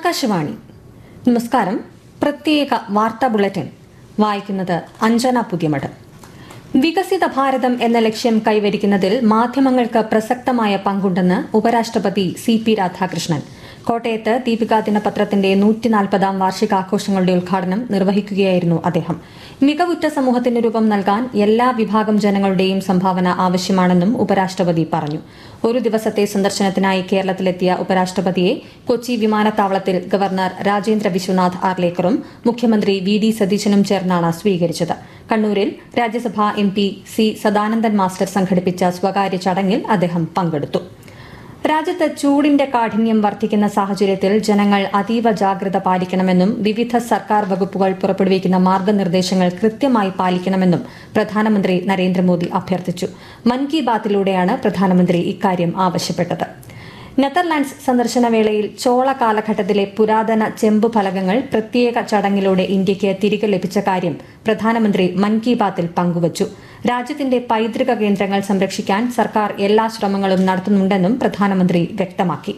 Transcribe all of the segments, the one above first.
ആകാശവാണി നമസ്കാരം പ്രത്യേക വാർത്താ ബുള്ളറ്റിൻ വായിക്കുന്നത് അഞ്ജന പുതിയമഠ് വികസിത ഭാരതം എന്ന ലക്ഷ്യം കൈവരിക്കുന്നതിൽ മാധ്യമങ്ങൾക്ക് പ്രസക്തമായ പങ്കുണ്ടെന്ന് ഉപരാഷ്ട്രപതി സി പി രാധാകൃഷ്ണൻ കോട്ടയത്ത് ദീപിക ദിനപത്രത്തിന്റെ നൂറ്റിനാൽപ്പതാം വാർഷികാഘോഷങ്ങളുടെ ഉദ്ഘാടനം നിർവഹിക്കുകയായിരുന്നു അദ്ദേഹം മികവുറ്റ സമൂഹത്തിന് രൂപം നൽകാൻ എല്ലാ വിഭാഗം ജനങ്ങളുടെയും സംഭാവന ആവശ്യമാണെന്നും ഉപരാഷ്ട്രപതി പറഞ്ഞു ഒരു ദിവസത്തെ സന്ദർശനത്തിനായി കേരളത്തിലെത്തിയ ഉപരാഷ്ട്രപതിയെ കൊച്ചി വിമാനത്താവളത്തിൽ ഗവർണർ രാജേന്ദ്ര വിശ്വനാഥ് ആർലേക്കറും മുഖ്യമന്ത്രി വി ഡി സതീശനും ചേർന്നാണ് സ്വീകരിച്ചത് കണ്ണൂരിൽ Rajya Sabha M P C Sadanandan master സംഘടിപ്പിച്ച സ്വകാര്യ ചടങ്ങിൽ അദ്ദേഹം പങ്കെടുത്തു രാജ്യത്ത് ചൂടിന്റെ കാഠിന്യം വർദ്ധിക്കുന്ന സാഹചര്യത്തിൽ ജനങ്ങൾ അതീവ ജാഗ്രത പാലിക്കണമെന്നും വിവിധ സർക്കാർ വകുപ്പുകൾ പുറപ്പെടുവിക്കുന്ന മാർഗനിർദ്ദേശങ്ങൾ കൃത്യമായി പാലിക്കണമെന്നും പ്രധാനമന്ത്രി നരേന്ദ്രമോദി അഭ്യർത്ഥിച്ചു മൻ കി ബാത്തിലൂടെയാണ് പ്രധാനമന്ത്രി ഇക്കാര്യം ആവശ്യപ്പെട്ടത് നെതർലാൻഡ്സ് സന്ദർശന വേളയിൽ ചോള കാലഘട്ടത്തിലെ പുരാതന ചെമ്പ് ഫലകങ്ങൾ പ്രത്യേക ചടങ്ങിലൂടെ ഇന്ത്യയ്ക്ക് തിരികെ ലഭിച്ച കാര്യം പ്രധാനമന്ത്രി മൻ കി ബാത്തിൽ പങ്കുവച്ചു രാജ്യത്തിന്റെ പൈതൃക കേന്ദ്രങ്ങൾ സംരക്ഷിക്കാൻ സർക്കാർ എല്ലാ ശ്രമങ്ങളും നടത്തുന്നുണ്ടെന്നും പ്രധാനമന്ത്രി വ്യക്തമാക്കി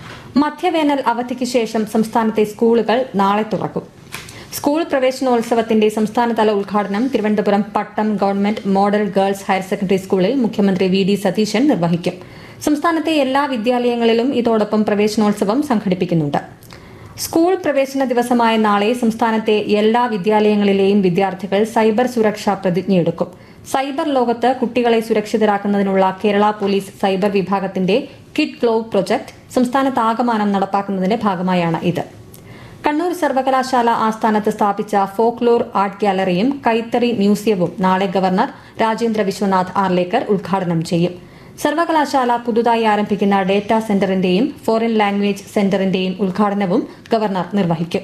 മധ്യവേനൽ അവധിക്ക് ശേഷം സംസ്ഥാനത്തെ സ്കൂളുകൾ നാളെ തുറക്കും സ്കൂൾ പ്രവേശനോത്സവത്തിന്റെ സംസ്ഥാനതല ഉദ്ഘാടനം Thiruvananthapuram Pattom government model girls higher secondary സ്കൂളിൽ മുഖ്യമന്ത്രി വി ഡി സതീശൻ നിർവഹിക്കും സംസ്ഥാനത്തെ എല്ലാ വിദ്യാലയങ്ങളിലും ഇതോടൊപ്പം പ്രവേശനോത്സവം സംഘടിപ്പിക്കുന്നുണ്ട് സ്കൂൾ പ്രവേശന ദിവസമായ നാളെ സംസ്ഥാനത്തെ എല്ലാ വിദ്യാലയങ്ങളിലെയും വിദ്യാർത്ഥികൾ സൈബർ സുരക്ഷാ പ്രതിജ്ഞയെടുക്കും സൈബർ ലോകത്ത് കുട്ടികളെ സുരക്ഷിതരാക്കുന്നതിനുള്ള കേരള പോലീസ് സൈബർ വിഭാഗത്തിന്റെ കിഡ് ഗ്ലോവ് പ്രൊജക്ട് സംസ്ഥാനത്താകമാനം നടപ്പാക്കുന്നതിന്റെ ഭാഗമായാണ് ഇത് കണ്ണൂർ സർവകലാശാല ആസ്ഥാനത്ത് സ്ഥാപിച്ച ഫോക്ലോർ ആർട്ട് ഗാലറിയും കൈത്തറി മ്യൂസിയവും നാളെ ഗവർണർ രാജേന്ദ്ര വിശ്വനാഥ് ആർലേക്കർ ഉദ്ഘാടനം ചെയ്യും സർവകലാശാല പുതുതായി ആരംഭിക്കുന്ന ഡേറ്റാ സെന്ററിന്റെയും ഫോറിൻ ലാംഗ്വേജ് സെന്ററിന്റെയും ഉദ്ഘാടനവും ഗവർണർ നിർവഹിക്കും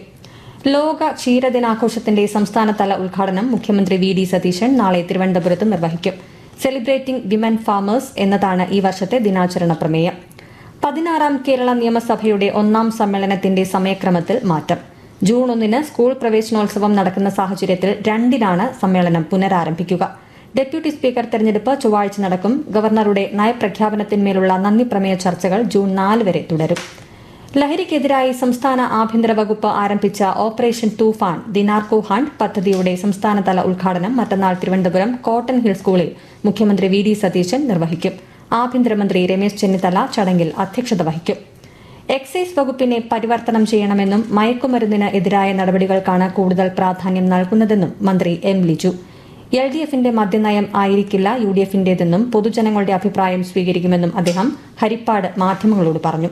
ലോക ക്ഷീരദിനാഘോഷത്തിന്റെ സംസ്ഥാനതല ഉദ്ഘാടനം മുഖ്യമന്ത്രി വി ഡി സതീശൻ നാളെ തിരുവനന്തപുരത്ത് നിർവഹിക്കും സെലിബ്രേറ്റിംഗ് വിമൻ ഫാമേഴ്സ് എന്നതാണ് ഈ വർഷത്തെ ദിനാചരണ പ്രമേയം പതിനാറാം കേരള നിയമസഭയുടെ ഒന്നാം സമ്മേളനത്തിന്റെ സമയക്രമത്തിൽ മാറ്റം ജൂൺ ഒന്നിന് സ്കൂൾ പ്രവേശനോത്സവം നടക്കുന്ന സാഹചര്യത്തിൽ രണ്ടിനാണ് സമ്മേളനം പുനരാരംഭിക്കുക ഡെപ്യൂട്ടി സ്പീക്കർ തെരഞ്ഞെടുപ്പ് ചൊവ്വാഴ്ച നടക്കും ഗവർണറുടെ നയപ്രഖ്യാപനത്തിന്മേലുള്ള നന്ദി പ്രമേയ ചർച്ചകൾ ജൂൺ നാല് വരെ തുടരും ലഹരിക്കെതിരായി സംസ്ഥാന ആഭ്യന്തര വകുപ്പ് ആരംഭിച്ച ഓപ്പറേഷൻ തൂഫാൻ ദിനാർക്കോ ഹണ്ട് പദ്ധതിയുടെ സംസ്ഥാനതല ഉദ്ഘാടനം മറ്റന്നാൾ തിരുവനന്തപുരം കോട്ടൺ ഹിൽ സ്കൂളിൽ മുഖ്യമന്ത്രി വി ഡി സതീശൻ നിർവഹിക്കും ആഭ്യന്തരമന്ത്രി രമേശ് ചെന്നിത്തല ചടങ്ങിൽ അധ്യക്ഷത വഹിക്കും എക്സൈസ് വകുപ്പിനെ പരിവർത്തനം ചെയ്യണമെന്നും മയക്കുമരുന്നിന് എതിരായ നടപടികൾക്കാണ് കൂടുതൽ പ്രാധാന്യം നൽകുന്നതെന്നും മന്ത്രി എം ലിജു എൽ ഡി എഫിന്റെ മദ്യനയം ആയിരിക്കില്ല യു ഡി എഫിന്റേതെന്നും പൊതുജനങ്ങളുടെ അഭിപ്രായം സ്വീകരിക്കുമെന്നും അദ്ദേഹം ഹരിപ്പാട് മാധ്യമങ്ങളോട് പറഞ്ഞു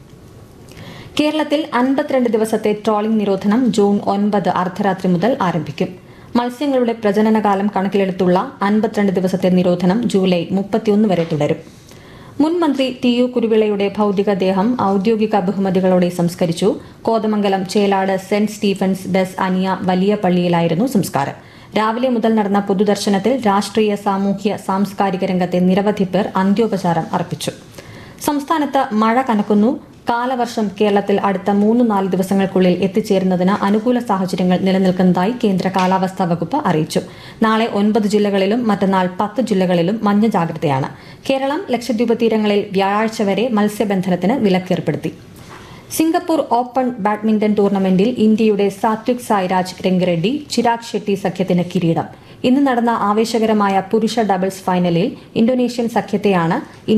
കേരളത്തിൽ അൻപത്തിരണ്ട് ദിവസത്തെ ട്രോളിംഗ് നിരോധനം ജൂൺ ഒൻപത് അർദ്ധരാത്രി മുതൽ ആരംഭിക്കും മത്സ്യങ്ങളുടെ പ്രജനനകാലം കണക്കിലെടുത്തുള്ള അൻപത്തിരണ്ട് ദിവസത്തെ നിരോധനം ജൂലൈ മുപ്പത്തിയൊന്ന് വരെ തുടരും മുൻ മന്ത്രി ടി യു കുരുവിളയുടെ ഭൌതികദേഹം ഔദ്യോഗിക ബഹുമതികളോടെ സംസ്കരിച്ചു കോതമംഗലം ചേലാട് സെന്റ് സ്റ്റീഫൻസ് ബെസ് അനിയ വലിയ പള്ളിയിലായിരുന്നു സംസ്കാരം രാവിലെ മുതൽ നടന്ന പൊതുദർശനത്തിൽ രാഷ്ട്രീയ സാമൂഹ്യ സാംസ്കാരിക രംഗത്തെ നിരവധി പേർ അന്ത്യോപചാരം അർപ്പിച്ചു സംസ്ഥാനത്ത് മഴ കനക്കുന്നു കാലവർഷം കേരളത്തിൽ അടുത്ത മൂന്ന് നാല് ദിവസങ്ങൾക്കുള്ളിൽ എത്തിച്ചേരുന്നതിന് അനുകൂല സാഹചര്യങ്ങൾ നിലനിൽക്കുന്നതായി കേന്ദ്ര കാലാവസ്ഥാ വകുപ്പ് അറിയിച്ചു നാളെ ഒൻപത് ജില്ലകളിലും മറ്റന്നാൾ പത്ത് ജില്ലകളിലും മഞ്ഞ ജാഗ്രതയാണ് കേരളം ലക്ഷദ്വീപ് തീരങ്ങളിൽ വ്യാഴാഴ്ച വരെ മത്സ്യബന്ധനത്തിന് വിലക്കേർപ്പെടുത്തി സിംഗപ്പൂർ ഓപ്പൺ ബാഡ്മിന്റൺ ടൂർണമെന്റിൽ ഇന്ത്യയുടെ സാത്വിക് സായ്രാജ് രംഗറെഡ്ഡി ചിരാഗ് ഷെട്ടി സഖ്യത്തിന് കിരീടം ഇന്ന് നടന്ന ആവേശകരമായ പുരുഷ ഡബിൾസ് ഫൈനലിൽ ഇന്തോനേഷ്യൻ സഖ്യത്തെയാണ്